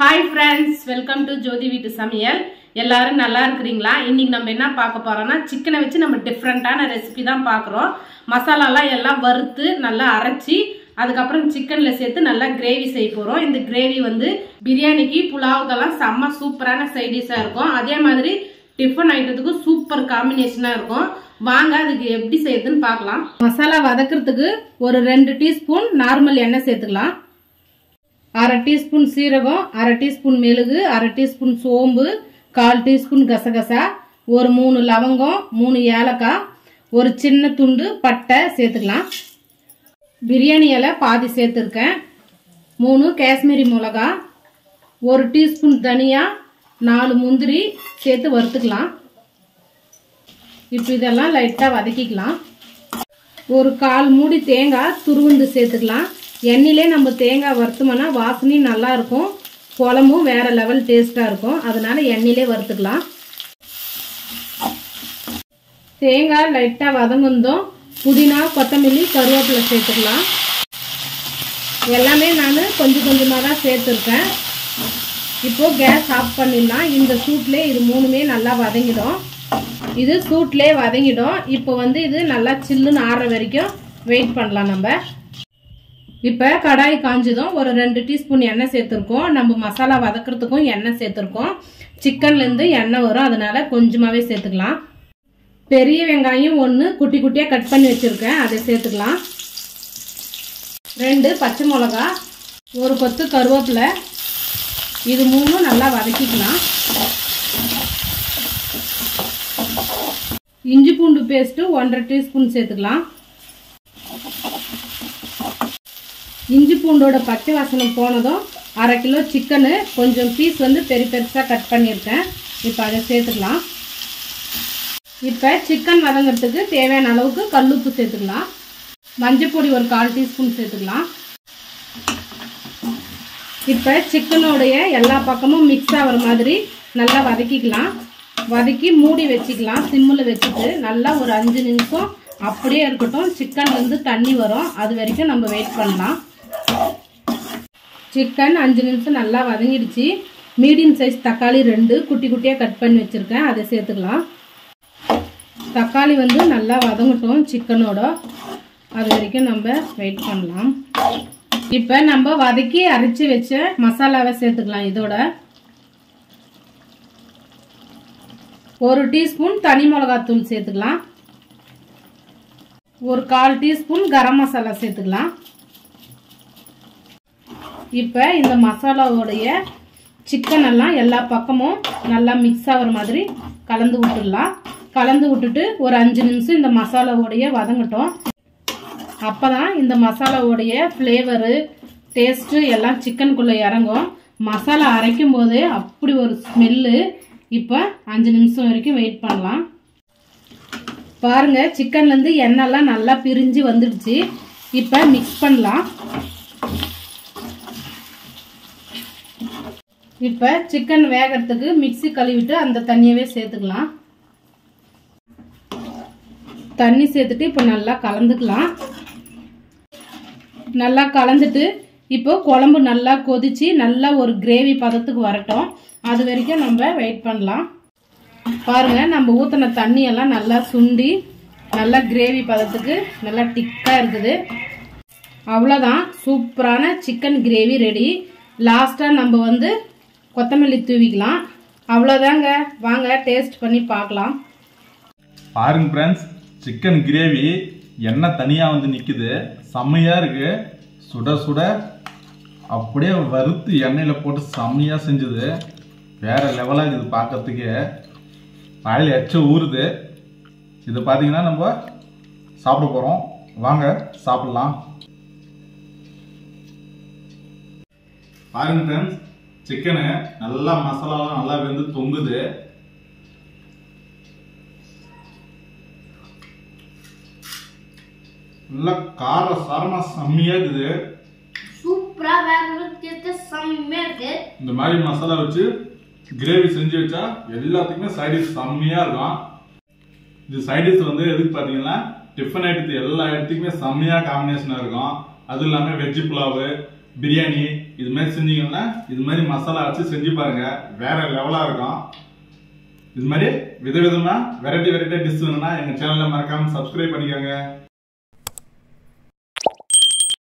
hi friends welcome to Jyothi வீட்டு சமையல் எல்லாரும் நல்லா இருக்கிறீங்களா இன்னைக்கு நம்ம என்ன பார்க்க போறோம்னா சிக்கனை வச்சு நம்ம டிஃப்ரெண்ட்டான ரெசிபி தான் பார்க்குறோம் மசாலாலாம் எல்லாம் வறுத்து நல்லா அரைச்சி அதுக்கப்புறம் சிக்கன்ல சேர்த்து நல்லா கிரேவி செய்ய போறோம் இந்த கிரேவி வந்து பிரியாணிக்கு புலாவுக்கெல்லாம் செம்ம சூப்பரான சைடிஷா இருக்கும் அதே மாதிரி டிஃபன் ஐட்டத்துக்கு சூப்பர் காம்பினேஷனா இருக்கும் வாங்க அதுக்கு எப்படி செய்யுதுன்னு பார்க்கலாம் மசாலா வதக்குறதுக்கு ஒரு ரெண்டு டீஸ்பூன் நார்மல் எண்ணெய் சேர்த்துக்கலாம் அரை டீஸ்பூன் சீரகம் அரை டீஸ்பூன் மெழுகு அரை டீஸ்பூன் சோம்பு கால் டீஸ்பூன் கசகசா ஒரு மூணு லவங்கம் மூணு ஏலக்காய் ஒரு சின்ன துண்டு பட்டை சேர்த்துக்கலாம் பிரியாணி இலை பாதி சேர்த்துருக்கேன் மூணு காஷ்மீரி மிளகா ஒரு டீஸ்பூன் தனியா நாலு முந்திரி சேர்த்து வறுத்துக்கலாம் இப்போ இதெல்லாம் லைட்டாக வதக்கிக்கலாம் ஒரு கால் மூடி தேங்காய் துருவுந்து சேர்த்துக்கலாம் எண்ணெயிலே நம்ம தேங்காய் வறுத்தோம்னா வாசனையும் நல்லா இருக்கும் குழம்பும் வேற லெவல் டேஸ்ட்டாக இருக்கும் அதனால எண்ணெயிலே வறுத்துக்கலாம் தேங்காய் லைட்டாக வதங்குந்தோம் புதினா கொத்தமல்லி கருவேப்பிலை சேர்த்துக்கலாம் எல்லாமே நான் கொஞ்சம் கொஞ்சமாக தான் சேர்த்துருக்கேன் இப்போ கேஸ் ஆஃப் பண்ணிடலாம் இந்த சூட்லேயே இது மூணுமே நல்லா வதங்கிடும் இது சூட்லேயே வதங்கிடும் இப்போ வந்து இது நல்லா சில்லுன்னு ஆறுற வரைக்கும் வெயிட் பண்ணலாம் நம்ம இப்போ கடாய் காஞ்சதும் ஒரு ரெண்டு டீஸ்பூன் எண்ணெய் சேர்த்துருக்கோம் நம்ம மசாலா வதக்கிறதுக்கும் எண்ணெய் சேர்த்துருக்கோம் சிக்கன்லேருந்து எண்ணெய் வரும் அதனால கொஞ்சமாகவே சேர்த்துக்கலாம் பெரிய வெங்காயம் ஒன்று குட்டி குட்டியாக கட் பண்ணி வச்சுருக்கேன் அதை சேர்த்துக்கலாம் ரெண்டு பச்சை மிளகா ஒரு கொத்து கருவேப்பிலை இது மூணும் நல்லா வதக்கிக்கலாம் இஞ்சி பூண்டு பேஸ்ட்டு ஒன்றரை டீஸ்பூன் சேர்த்துக்கலாம் இஞ்சி பூண்டோட பச்சை வாசனை போனதும் அரை கிலோ சிக்கனு கொஞ்சம் பீஸ் வந்து பெரிய பெருசாக கட் பண்ணியிருக்கேன் இப்போ அதை சேர்த்துக்கலாம் இப்போ சிக்கன் வதங்கிறதுக்கு தேவையான அளவுக்கு கல்லுப்பு சேர்த்துக்கலாம் மஞ்சப்பொடி ஒரு கால் டீஸ்பூன் சேர்த்துக்கலாம் இப்போ சிக்கனோடைய எல்லா பக்கமும் மிக்ஸ் ஆகிற மாதிரி நல்லா வதக்கிக்கலாம் வதக்கி மூடி வச்சுக்கலாம் சிம்மில் வச்சுட்டு நல்லா ஒரு அஞ்சு நிமிஷம் அப்படியே இருக்கட்டும் சிக்கன் வந்து தண்ணி வரும் அது வரைக்கும் நம்ம வெயிட் பண்ணலாம் சிக்கன் அஞ்சு நிமிஷம் நல்லா வதங்கிடுச்சு மீடியம் சைஸ் தக்காளி ரெண்டு குட்டி குட்டியாக கட் பண்ணி வச்சுருக்கேன் அதை சேர்த்துக்கலாம் தக்காளி வந்து நல்லா வதங்கட்டும் சிக்கனோட அது வரைக்கும் நம்ம வெயிட் பண்ணலாம் இப்போ நம்ம வதக்கி அரைச்சி வச்ச மசாலாவை சேர்த்துக்கலாம் இதோட ஒரு டீஸ்பூன் தனி மிளகாத்தூள் சேர்த்துக்கலாம் ஒரு கால் டீஸ்பூன் கரம் மசாலா சேர்த்துக்கலாம் இப்போ இந்த மசாலாவோடைய சிக்கன் எல்லாம் எல்லா பக்கமும் நல்லா மிக்ஸ் ஆகிற மாதிரி கலந்து விட்டுடலாம் கலந்து விட்டுட்டு ஒரு அஞ்சு நிமிஷம் இந்த மசாலாவோடைய வதங்கட்டும் அப்போ தான் இந்த மசாலாவோடைய ஃப்ளேவரு டேஸ்ட்டு எல்லாம் சிக்கனுக்குள்ளே இறங்கும் மசாலா அரைக்கும் போதே அப்படி ஒரு ஸ்மெல்லு இப்போ அஞ்சு நிமிஷம் வரைக்கும் வெயிட் பண்ணலாம் பாருங்க சிக்கன்லேருந்து எண்ணெய்லாம் நல்லா பிரிஞ்சு வந்துடுச்சு இப்போ மிக்ஸ் பண்ணலாம் இப்போ சிக்கன் வேகிறதுக்கு மிக்சி கழுவிட்டு அந்த தண்ணியவே சேர்த்துக்கலாம் தண்ணி சேர்த்துட்டு இப்போ நல்லா கலந்துக்கலாம் நல்லா கலந்துட்டு இப்போ குழம்பு நல்லா கொதிச்சு நல்லா ஒரு கிரேவி பதத்துக்கு வரட்டும் அது வரைக்கும் நம்ம வெயிட் பண்ணலாம் பாருங்க நம்ம ஊற்றின தண்ணியெல்லாம் நல்லா சுண்டி நல்லா கிரேவி பதத்துக்கு நல்லா டிக்காக இருக்குது அவ்வளோதான் சூப்பரான சிக்கன் கிரேவி ரெடி லாஸ்ட்டாக நம்ம வந்து கொத்தமல்லி தூவிக்கலாம் அவ்வளோதாங்க வாங்க டேஸ்ட் பண்ணி பார்க்கலாம் பாருங்க ஃப்ரெண்ட்ஸ் சிக்கன் கிரேவி எண்ணெய் தனியாக வந்து நிற்குது செம்மையாக இருக்கு சுட சுட அப்படியே வறுத்து எண்ணெயில் போட்டு செம்மையாக செஞ்சுது வேற லெவலாக இருக்குது பார்க்கறதுக்கு வாயில் எச்ச ஊறுது இது பார்த்தீங்கன்னா நம்ம சாப்பிட போகிறோம் வாங்க சாப்பிடலாம் பாருங்க ஃப்ரெண்ட்ஸ் சிக்கனு நல்லா மசாலாலாம் நல்லா வெந்து தொங்குது நல்லா கார சாரமா செம்மையா இருக்குது சூப்பரா வேற ஒரு டேஸ்ட் செம்மையா இருக்கு இந்த மாதிரி மசாலா வச்சு கிரேவி செஞ்சு வச்சா எல்லாத்துக்குமே சைடிஷ் செம்மையா இருக்கும் இது சைடிஷ் வந்து எதுக்கு பாத்தீங்கன்னா டிஃபன் ஐட்டத்து எல்லா இடத்துக்குமே செம்மையா காம்பினேஷனா இருக்கும் அது இல்லாம வெஜ் புலாவு பிரியாணி இது மாதிரி செஞ்சீங்கன்னா இது மாதிரி மசாலா வச்சு செஞ்சு பாருங்க வேற லெவலா இருக்கும் இது மாதிரி விதவிதமா வெரைட்டி வெரைட்டி டிஷ் வேணும்னா எங்க சேனல்ல மறக்காம சப்ஸ்கிரைப் பண்ணிக்கோங்க